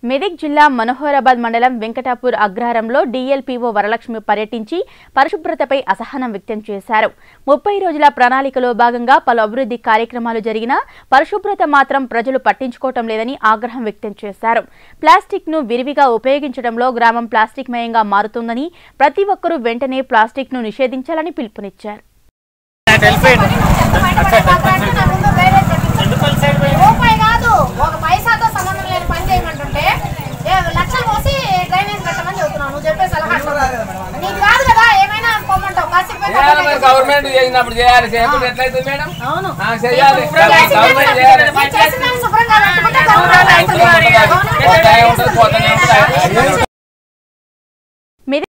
మెదక్ జిల్లా మనోహరాబాద్ మండలం వెంకటాపూర్ అగ్రహారంలో డీఎల్పీఓ వరలక్ష్మి పర్యటించి పరిశుభ్రతపై అసహనం వ్యక్తం చేశారు ముప్పై రోజుల ప్రణాళికలో భాగంగా పలు అభివృద్ధి కార్యక్రమాలు జరిగినా పరిశుభ్రత మాత్రం ప్రజలు పట్టించుకోవటం లేదని ఆగ్రహం వ్యక్తం చేశారు ప్లాస్టిక్ ను విరివిగా ఉపయోగించడంలో గ్రామం ప్లాస్టిక్ మయంగా మారుతుందని ప్రతి ఒక్కరూ వెంటనే ప్లాస్టిక్ ను నిషేధించాలని పిలుపునిచ్చారు రూపాయి కాదు ఒక పైసాతో సంబంధం లేని పని చేయమంటుంటే ఏ లక్షలు పోసి డ్రైనేజ్ పెట్టమని చెబుతున్నావు నువ్వు చెప్పే సలహా నీకు కాదు కదా ఏమైనా పోమంటావు కాసేపు పోయి చేయాలి మరి గవర్నమెంట్ చేసినప్పుడు చేయాలి చేయకుండా ఎట్లయితే మేడం అవును ఆ, చేయాలి చేసి గవర్నమెంట్ చేయాలి మేము చేసిన దాన్ని శుభ్రంగా పెట్టుకుంటే గవర్నమెంట్ పోతానే ఉంటుంది, పోతానే ఉంటుంది.